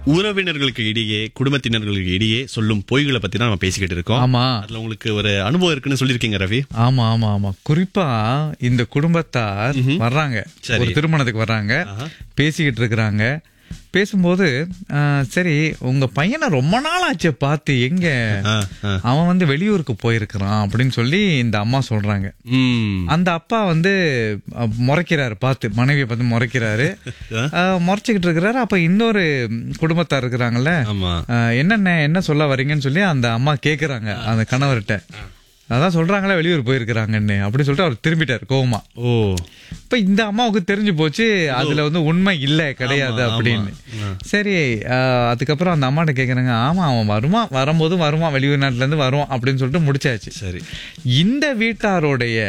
உறவினர்களுக்கு இடையே குடும்பத்தினர்களுக்கு இடையே சொல்லும் பொய்களை பத்தி தான் நம்ம பேசிக்கிட்டு இருக்கோம் ஆமா அதுல உங்களுக்கு ஒரு அனுபவம் இருக்குன்னு சொல்லிருக்கீங்க ரவி ஆமா ஆமா ஆமா குறிப்பா இந்த குடும்பத்தார் வர்றாங்க சரி. ஒரு திருமணத்துக்கு வர்றாங்க பேசிக்கிட்டு இருக்கிறாங்க பேசும்போது ஆ, சரி உங்க பையனை ரொம்ப நாள் ஆச்சு பார்த்து எங்க ஆ, ஆ. அவன் வந்து வெளியூருக்கு போயிருக்கிறான் அப்படின்னு சொல்லி இந்த அம்மா சொல்றாங்க ம். அந்த அப்பா வந்து அ, முறைக்கிறாரு பார்த்து மனைவியை பார்த்து முறைக்கிறாரு அ, முறைச்சுக்கிட்டு இருக்கிறாரு அப்ப இன்னொரு குடும்பத்தார் இருக்கிறாங்கல்ல ஆமா அ, என்னென்ன என்ன சொல்ல வரீங்கன்னு சொல்லி அந்த அம்மா கேக்குறாங்க அந்த கணவர்கிட்ட அதான் சொல்றாங்களே வெளியூர் போயிருக்கிறாங்கன்னு அப்படி சொல்லிட்டு அவர் திரும்பிட்டார் கோவமா ஓ இப்ப இந்த அம்மாவுக்கு தெரிஞ்சு போச்சு அதுல வந்து உண்மை இல்ல கிடையாது அப்படின்னு சரி அஹ், அதுக்கப்புறம் அந்த அம்மாட்ட கேக்குறாங்க ஆமா அவன் வருவான் வரும்போது வருவான் வெளியூர் நாட்டுல இருந்து வருவான் அப்படின்னு சொல்லிட்டு முடிச்சாச்சு சரி இந்த வீட்டாருடைய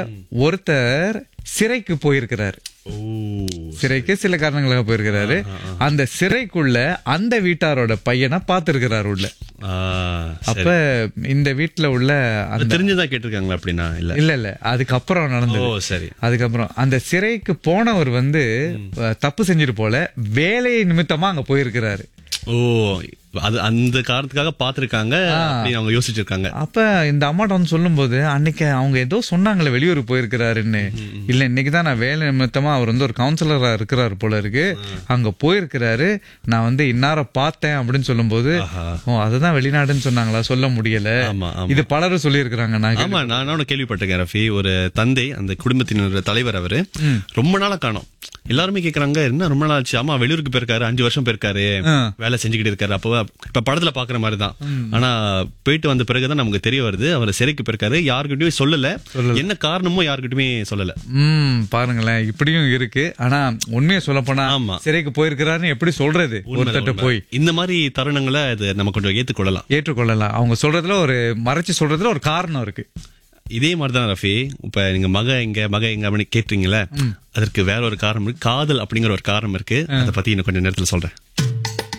ஒருத்தர் சிறைக்கு போயிருக்கிறாரு ஓ சிறைக்கு சில காரணங்களாக போயிருக்கிறாரு அந்த சிறைக்குள்ள அந்த வீட்டாரோட பையனை பார்த்திருக்கிறாரு உள்ள ஆ, அப்ப இந்த வீட்டுல உள்ள அந்த அது தெரிஞ்சுதான் கேட்டிருக்காங்களா அப்படின்னா இல்ல இல்ல இல்ல அதுக்கப்புறம் ஓ நடந்தது சரி அதுக்கப்புறம் அந்த சிறைக்கு போனவர் வந்து அஹ், தப்பு செஞ்சுட்டு போல வேலை நிமித்தமா அங்க போயிருக்கிறாரு ஓ அது அந்த காரணத்துக்காக பாத்திருக்காங்க அப்படின்னு அவங்க யோசிச்சிருக்காங்க அப்ப இந்த அம்மாட்ட வந்து சொல்லும்போது அன்னைக்கு அவங்க ஏதோ சொன்னாங்களே வெளியூர் போயிருக்கிறாருன்னு இல்ல இன்னைக்கு தான் நான் வேலை நிமித்தமா அவர் வந்து ஒரு கவுன்சிலரா இருக்கிறாரு போல இருக்கு அங்க போயிருக்கிறாரு நான் வந்து இன்னார பார்த்தேன் அப்படின்னு சொல்லும்போது ஆஹா. ஓ அதுதான் வெளிநாடுன்னு சொன்னாங்களா சொல்ல முடியல ஆமா ஆமா இது பலரும் சொல்லியிருக்கிறாங்க நான் ஆமா நான் நானும் கேள்விப்பட்டிருக்கேன் ரஃபி ஒரு தந்தை அந்த குடும்பத்தினர் தலைவர் அவரு ரொம்ப நாளா காணோம் எல்லாருமே கேக்குறாங்க என்ன ரொம்ப நாள் ஆச்சு ஆமா வெளியூருக்கு போயிருக்காரு அஞ்சு வருஷம் போயிருக்காரு ஆ. வேலை செஞ்சுக்கிட்டு இருக்காரு அப்போ இப்ப படத்துல பாக்குற மாதிரி தான் ஆனா போயிட்டு வந்த பிறகுதான் நமக்கு தெரிய வருது அவர் சிறைக்கு போயிருக்காரு யாருக்கிட்டயும் சொல்லல என்ன காரணமும் யாருக்கிட்டயுமே சொல்லல ம் பாருங்களேன் இப்படியும் இருக்கு ஆனா உண்மையை சொல்ல போனா ஆமா. சிறைக்கு போயிருக்கிறாருன்னு எப்படி சொல்றது ஒருத்தட்ட போய் இந்த மாதிரி தருணங்களை இது நம்ம கொஞ்சம் ஏத்துக்கொள்ளலாம் ஏற்றுக்கொள்ளலாம் அவங்க சொல்றதுல ஒரு மறைச்சு சொல்றதுல ஒரு காரணம் இருக்கு இதே மாதிரிதான் ரஃபி இப்ப நீங்க மக எங்க மக எங்க அப்படின்னு கேட்டீங்கல்ல அதற்கு வேற ஒரு காரணம் இருக்கு காதல் அப்படிங்கிற ஒரு காரணம் இருக்கு அதை பத்தி இன்னும் கொஞ்சம் நேரத்துல சொல்றேன்